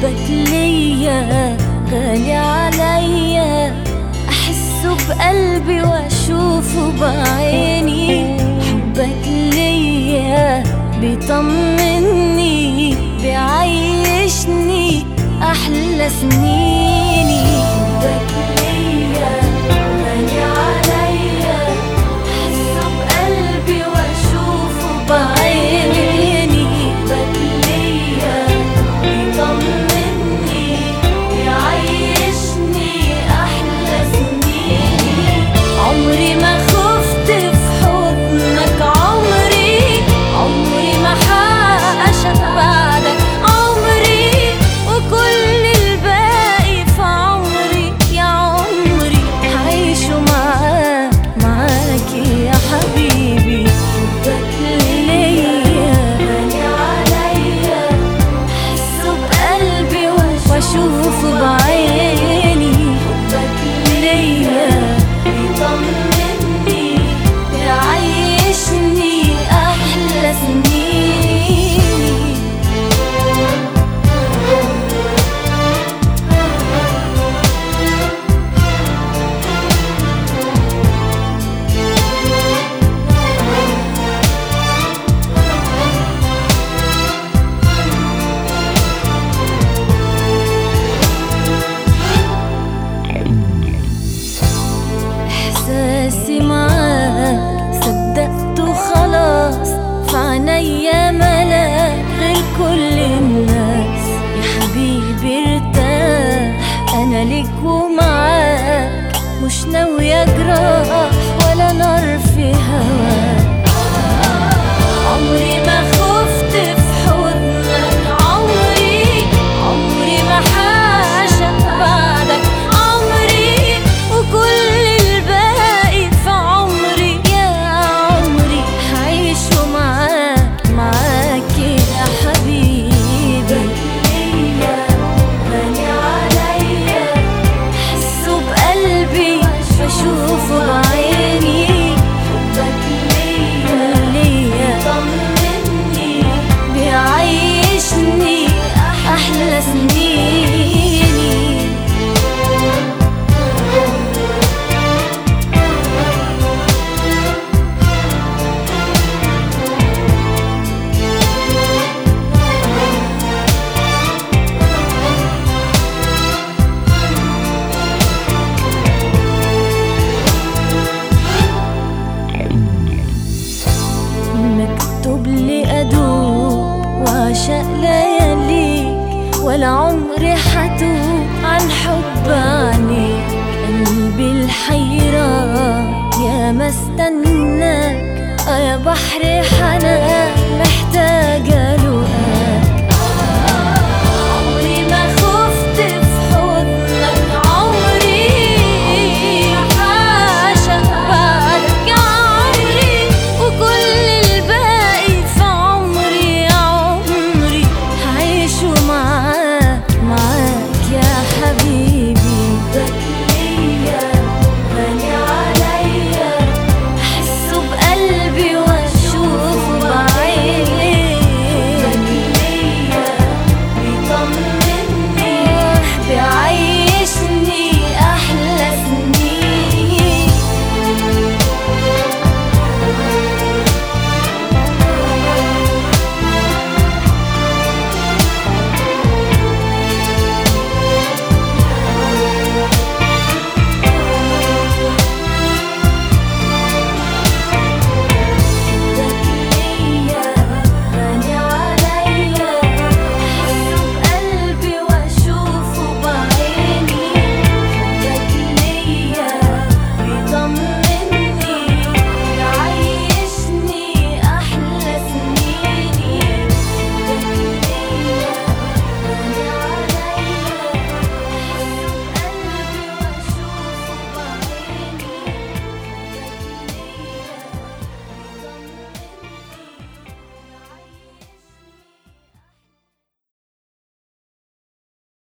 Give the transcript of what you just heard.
حبك ليا غالي عليا احسه بقلبي واشوفه بعيني حبك ليا بيطمني بيعيشني احلى سنيني حبك ليا غالي عليا احسه بقلبي واشوفه بعيني حبك ليا بيطمني بيعيشني احلى سنيني عمري ما خفت في حضنك عمري عمري ما حاشك بعدك عمري وكل الباقي في عمري يا عمري هعيشه معاك معاك يا حبيبي حبك ليا غالي عليا احسه بقلبي واشوفه بعيني حبك ليا بيطمني بيعيشني احلى سنيني احساسي معاك صدقته خلاص في عينيا ملاك غير كل الناس يا حبيبي ارتاح انا ليك ومعاك مش ناوية جراح ولا نار في هواك عمري ما خفت في حضنك عمري عمري ما حاشك بعدك عمري وكل الباقي في عمري يا عمري هعيشه معاك معاك يا حبيبي ليا غالي عليا احسه بقلبي بشوفه بعيني حبك ليا ليا طمني بيعيشني احلى سنيني مكتوب لي أدوب وعشق لياليك ولا عمري حتوب عن حب عنيك قلبي الحيران يا ما استناك آه يا بحر حنان